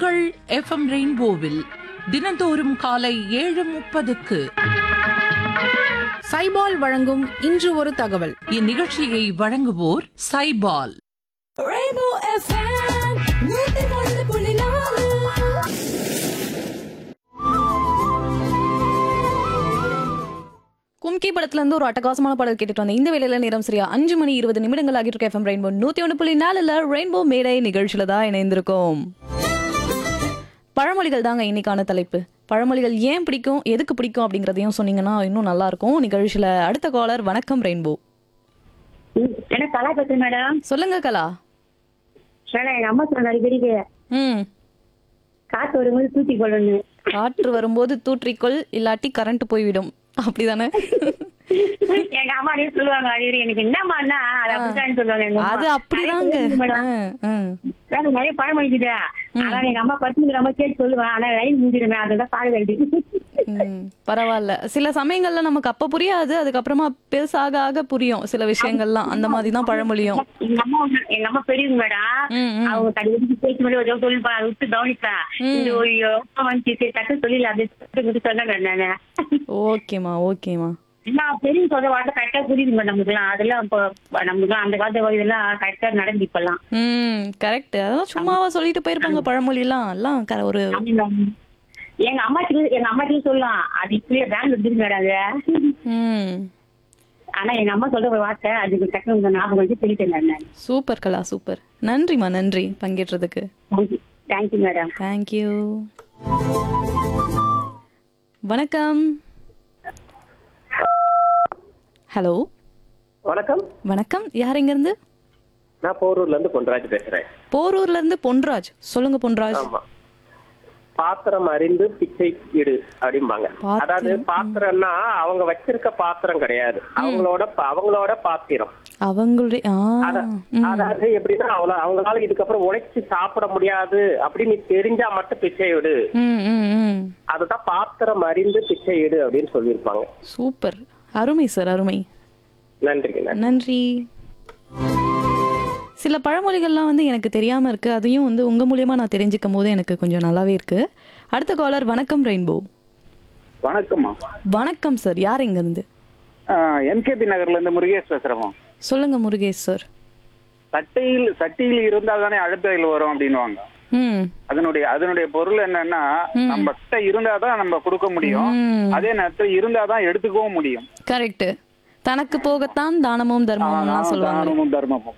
உங்கள் எஃப்எம் ரெயின்போவில் தினந்தோறும் காலை ஏழு முப்பதுக்கு சைபால் வழங்கும் இன்று ஒரு தகவல் இந்நிகழ்ச்சியை வழங்குவோர் சைபால் Rainbow FM, நூத்தி ஒன்று புள்ளி நாலு. கும்கி படத்துல இருந்து ஒரு அட்டகாசமான பாடல் கேட்டுட்டு வந்தேன் இந்த வேலையில நேரம் சரியா அஞ்சு மணி இருபது நிமிடங்கள் ஆகிட்டு இருக்க எஃப்எம் ரெயின்போ நூத்தி ஒன்று புள்ளி நாலுல ரெயின்போ மேடை நிகழ்ச்சியில தான் இணைந்திருக்கோம் பழமொழிகள் தாங்க இன்னைக்கான தலைப்பு பழமொழிகள் ஏன் பிடிக்கும் எதுக்கு பிடிக்கும் அப்படிங்கறதையும் சொன்னீங்கன்னா இன்னும் நல்லா இருக்கும் நிகழ்ச்சியில அடுத்த காலர் வணக்கம் ரெயின்போ என்ன கலா பேசுறேன் மேடம் சொல்லுங்க கலா மேடம் எங்க அம்மா சொன்ன அடிக்கடிக்கு ம் காத்து வரும்போது தூத்தி கொள்ளணும் காற்று வரும்போது தூற்றிக்கொள் இல்லாட்டி கரண்ட் போய்விடும் அப்படிதானே எங்க அம்மா அப்படியே சொல்லுவாங்க அடிக்கடி எனக்கு என்னம்மாண்ணா அது அப்படித்தான் சொல்லுவாங்க எங்க அம்மா. அது அப்படிதாங்க நிறைய மேடம். ஆ, ஆ. மேடம், நிறைய பழம் வாங்கிக்கிட்டா ஆனா எங்க அம்மா பத்து ரொம்ப கேட்டு சொல்லுவேன் ஆனா லைன் முடிஞ்சிருமே அதுதான் பாடு வேண்டி ம், பரவாயில்ல சில சமயங்கள்ல நமக்கு அப்ப புரியாது அதுக்கப்புறமா பெருசாக ஆக புரியும் சில விஷயங்கள்லாம் அந்த மாதிரி தான் பழமொழியும் எங்க அம்மா ஒண்ணு- எங்க அம்மா பெரியவங்க மேடம் ம், ம். அவங்க கடைக்கு பேச்சு மாதிரி ஒரு சொல்லிப்பா அதை விட்டு கவனிப்பா இந்த ஒரு யோசனை வந்துச்சு சரி, டக்கு சொல்லல அப்படியே சொன்னேன் நானு ஓகேமா ஓகேமா நான் பெரிய சொல்ற வார்த்தை கரெக்டா புரியுது மேடம் நமக்குலாம் அதெல்லாம் இப்போ நமக்குலாம் அந்த காலத்து இதெல்லாம் கரெக்டா நடந்து இப்பெல்லாம் ம் கரெக்ட் அதெல்லாம் சும்மாவா சொல்லிட்டு போயிருப்பாங்க பழமொழிலாம் எல்லாம் க- ஒரு எங்க அம்மாச்சி எங்க அம்மாச்சி சொல்லலாம் அது இப்படியே பேங்க் எடுத்துட்டு மேடாங்க ம் ஆனா எங்க அம்மா சொல்ற ஒரு வார்த்தை அதுக்கு டக்குனு ஞாபகம் வச்சு சொல்லிட்டேன் நான் சூப்பர் கலா சூப்பர் நன்றிமா நன்றி பங்கேற்றதுக்கு தேங்க்யூ தேங்க்யூ மேடம் தேங்க்யூ வணக்கம் ஹலோ வணக்கம் வணக்கம் யார் இருந்து நான் போரூர்ல இருந்து பொன்ராஜ் பேசுறேன் போரூர்ல இருந்து பொன்ராஜ் சொல்லுங்க பொன்ராஜ் ஆமா பாத்திரம் அறிந்து பிச்சை இடு அப்படிம்பாங்க பாத்திரம். அதாவது பாத்திரம்னா அவங்க வச்சிருக்க பாத்திரம் கிடையாது அவங்களோட ப- அவங்களோட பாத்திரம் அவங்களுடைய ஆ அத- ம். அதாவது எப்படின்னா அவங்கள அவங்களால இதுக்கப்புறம் உழைச்சு சாப்பிட முடியாது அப்படின்னு தெரிஞ்சா மட்டும் பிச்சை இடு ம் ம் ம் அதுதான் பாத்திரம் அறிந்து பிச்சை இடு அப்படின்னு சொல்லியிருப்பாங்க சூப்பர் அருமை சார் அருமை நன்றிங்க நன்றி நன்றி சில பழமொழிகள்லாம் வந்து எனக்கு தெரியாம இருக்கு அதையும் வந்து உங்க மூலியமா நான் தெரிஞ்சுக்கும் போது எனக்கு கொஞ்சம் நல்லாவே இருக்கு அடுத்த காலர் வணக்கம் ரெயின்போ வணக்கம்மா வணக்கம் சார் யார் இங்க இருந்து எம்கேபி நகர்ல இருந்து முருகேஷ் பேசுறோம் சொல்லுங்க முருகேஷ் சார் சட்டையில் சட்டியில் இருந்தால் தானே அடுப்பையில் வரும் அப்படின்னுவாங்க ம் அதனுடைய அதனுடைய பொருள் என்னன்னா நம்ம கிட்ட இருந்தாதான் நம்ம கொடுக்க முடியும் ம். அதே நேரத்தில் இருந்தாதான் எடுத்துக்கவும் முடியும் கரெக்ட் தனக்கு போகத்தான் தானமும் தர்மமும்லாம் சொல்லுவாங்க தானமும் தர்மமும்